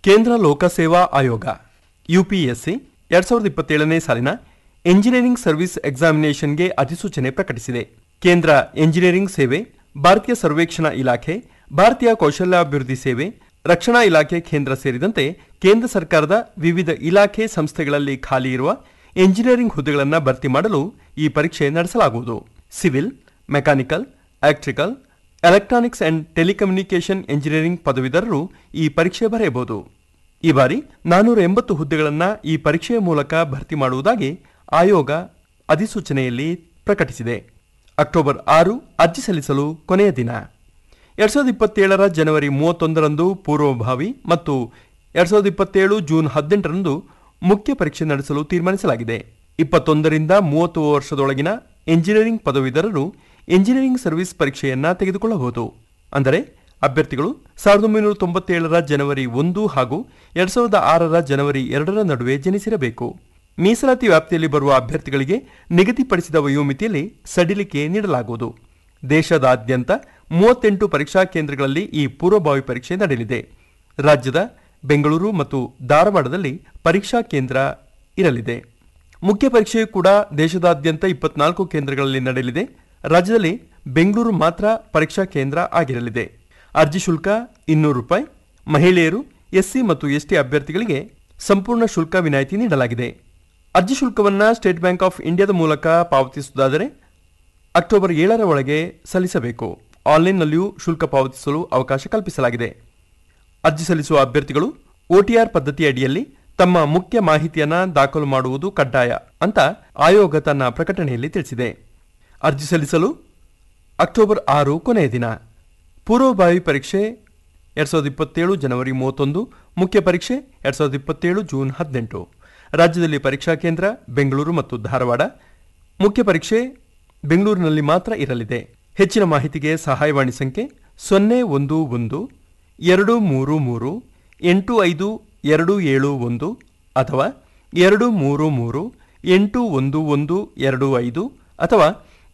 ಕೇಂದ್ರ ಲೋಕಸೇವಾ ಆಯೋಗ ಯುಪಿಎಸ್ಸಿ ಎರಡ್ ಸಾವಿರದ ಇಪ್ಪತ್ತೇಳನೇ ಸಾಲಿನ ಎಂಜಿನಿಯರಿಂಗ್ ಸರ್ವಿಸ್ ಎಕ್ಸಾಮಿನೇಷನ್ಗೆ ಅಧಿಸೂಚನೆ ಪ್ರಕಟಿಸಿದೆ ಕೇಂದ್ರ ಎಂಜಿನಿಯರಿಂಗ್ ಸೇವೆ ಭಾರತೀಯ ಸರ್ವೇಕ್ಷಣಾ ಇಲಾಖೆ ಭಾರತೀಯ ಕೌಶಲ್ಯಾಭಿವೃದ್ಧಿ ಸೇವೆ ರಕ್ಷಣಾ ಇಲಾಖೆ ಕೇಂದ್ರ ಸೇರಿದಂತೆ ಕೇಂದ್ರ ಸರ್ಕಾರದ ವಿವಿಧ ಇಲಾಖೆ ಸಂಸ್ಥೆಗಳಲ್ಲಿ ಖಾಲಿ ಇರುವ ಎಂಜಿನಿಯರಿಂಗ್ ಹುದ್ದೆಗಳನ್ನು ಭರ್ತಿ ಮಾಡಲು ಈ ಪರೀಕ್ಷೆ ನಡೆಸಲಾಗುವುದು civil mechanical electrical electronics and telecommunication engineering ಪದವೀಧರರು ಈ ಪರೀಕ್ಷೆ ಬರೆಯಬಹುದು ಈ ಬಾರಿ ನಾನೂರ ಎಂಬತ್ತು ಹುದ್ದೆಗಳನ್ನು ಈ ಪರೀಕ್ಷೆಯ ಮೂಲಕ ಭರ್ತಿ ಮಾಡುವುದಾಗಿ ಆಯೋಗ ಅಧಿಸೂಚನೆಯಲ್ಲಿ ಪ್ರಕಟಿಸಿದೆ ಅಕ್ಟೋಬರ್ ಆರು ಅರ್ಜಿ ಸಲ್ಲಿಸಲು ಕೊನೆಯ ದಿನ ಎರಡ್ ಸಾವಿರದ ಇಪ್ಪತ್ತೇಳರ ಜನವರಿ ಮೂವತ್ತೊಂದರಂದು ಪೂರ್ವಭಾವಿ ಮತ್ತು ಎರಡ್ ಸಾವಿರದ ಇಪ್ಪತ್ತೇಳು ಜೂನ್ ಹದಿನೆಂಟರಂದು ಮುಖ್ಯ ಪರೀಕ್ಷೆ ನಡೆಸಲು ತೀರ್ಮಾನಿಸಲಾಗಿದೆ ಇಪ್ಪತ್ತೊಂದರಿಂದ ಮೂವತ್ತು ವರ್ಷದೊಳಗಿನ ಎಂಜಿನಿಯರಿಂಗ್ ಪದವೀಧರರು ಎಂಜಿನಿಯರಿಂಗ್ ಸರ್ವಿಸ್ ಪರೀಕ್ಷೆಯನ್ನ ತೆಗೆದುಕೊಳ್ಳಬಹುದು ಅಂದರೆ ಅಭ್ಯರ್ಥಿಗಳು ಸಾವಿರದ ಒಂಬೈನೂರ ತೊಂಬತ್ತೇಳರ ಜನವರಿ ಒಂದು ಹಾಗೂ ಎರಡ್ ಸಾವಿರದ ಆರರ ಜನವರಿ ಎರಡರ ನಡುವೆ ಜನಿಸಿರಬೇಕು ಮೀಸಲಾತಿ ವ್ಯಾಪ್ತಿಯಲ್ಲಿ ಬರುವ ಅಭ್ಯರ್ಥಿಗಳಿಗೆ ನಿಗದಿಪಡಿಸಿದ ವಯೋಮಿತಿಯಲ್ಲಿ ಸಡಿಲಿಕೆ ನೀಡಲಾಗುವುದು ದೇಶದಾದ್ಯಂತ ಮೂವತ್ತೆಂಟು ಪರೀಕ್ಷಾ ಕೇಂದ್ರಗಳಲ್ಲಿ ಈ ಪೂರ್ವಭಾವಿ ಪರೀಕ್ಷೆ ನಡೆಯಲಿದೆ ರಾಜ್ಯದ ಬೆಂಗಳೂರು ಮತ್ತು ಧಾರವಾಡದಲ್ಲಿ ಪರೀಕ್ಷಾ ಕೇಂದ್ರ ಇರಲಿದೆ ಮುಖ್ಯ ಪರೀಕ್ಷೆಯು ಕೂಡ ದೇಶದಾದ್ಯಂತ ಇಪ್ಪತ್ನಾಲ್ಕು ಕೇಂದ್ರಗಳಲ್ಲಿ ನಡೆಯಲಿದೆ ರಾಜ್ಯದಲ್ಲಿ ಬೆಂಗಳೂರು ಮಾತ್ರ ಪರೀಕ್ಷಾ ಕೇಂದ್ರ ಆಗಿರಲಿದೆ ಅರ್ಜಿ ಶುಲ್ಕ ಇನ್ನೂರು ರೂಪಾಯಿ ಮಹಿಳೆಯರು ಎಸ್ಸಿ ಮತ್ತು ಎಸ್ಟಿ ಅಭ್ಯರ್ಥಿಗಳಿಗೆ ಸಂಪೂರ್ಣ ಶುಲ್ಕ ವಿನಾಯಿತಿ ನೀಡಲಾಗಿದೆ ಅರ್ಜಿ ಶುಲ್ಕವನ್ನು ಸ್ಟೇಟ್ ಬ್ಯಾಂಕ್ ಆಫ್ ಇಂಡಿಯಾದ ಮೂಲಕ ಪಾವತಿಸುವುದಾದರೆ ಅಕ್ಟೋಬರ್ ಏಳರ ಒಳಗೆ ಸಲ್ಲಿಸಬೇಕು ಆನ್ಲೈನ್ನಲ್ಲಿಯೂ ಶುಲ್ಕ ಪಾವತಿಸಲು ಅವಕಾಶ ಕಲ್ಪಿಸಲಾಗಿದೆ ಅರ್ಜಿ ಸಲ್ಲಿಸುವ ಅಭ್ಯರ್ಥಿಗಳು ಒಟಿಆರ್ ಪದ್ಧತಿ ಅಡಿಯಲ್ಲಿ ತಮ್ಮ ಮುಖ್ಯ ಮಾಹಿತಿಯನ್ನ ದಾಖಲು ಮಾಡುವುದು ಕಡ್ಡಾಯ ಅಂತ ಆಯೋಗ ತನ್ನ ಪ್ರಕಟಣೆಯಲ್ಲಿ ತಿಳಿಸಿದೆ ಅರ್ಜಿ ಸಲ್ಲಿಸಲು ಅಕ್ಟೋಬರ್ ಆರು ಕೊನೆಯ ದಿನ ಪೂರ್ವಭಾವಿ ಪರೀಕ್ಷೆ ಎರಡ್ ಸಾವಿರದ ಇಪ್ಪತ್ತೇಳು ಜನವರಿ ಮೂವತ್ತೊಂದು ಮುಖ್ಯ ಪರೀಕ್ಷೆ ಎರಡ್ ಸಾವಿರದ ಇಪ್ಪತ್ತೇಳು ಜೂನ್ ಹದಿನೆಂಟು ರಾಜ್ಯದಲ್ಲಿ ಪರೀಕ್ಷಾ ಕೇಂದ್ರ ಬೆಂಗಳೂರು ಮತ್ತು ಧಾರವಾಡ ಮುಖ್ಯ ಪರೀಕ್ಷೆ ಬೆಂಗಳೂರಿನಲ್ಲಿ ಮಾತ್ರ ಇರಲಿದೆ ಹೆಚ್ಚಿನ ಮಾಹಿತಿಗೆ ಸಹಾಯವಾಣಿ ಸಂಖ್ಯೆ ಸೊನ್ನೆ ಒಂದು ಒಂದು ಎರಡು ಮೂರು ಮೂರು ಎಂಟು ಐದು ಎರಡು ಏಳು ಒಂದು ಅಥವಾ ಎರಡು ಮೂರು ಮೂರು ಎಂಟು ಒಂದು ಒಂದು ಎರಡು ಐದು ಅಥವಾ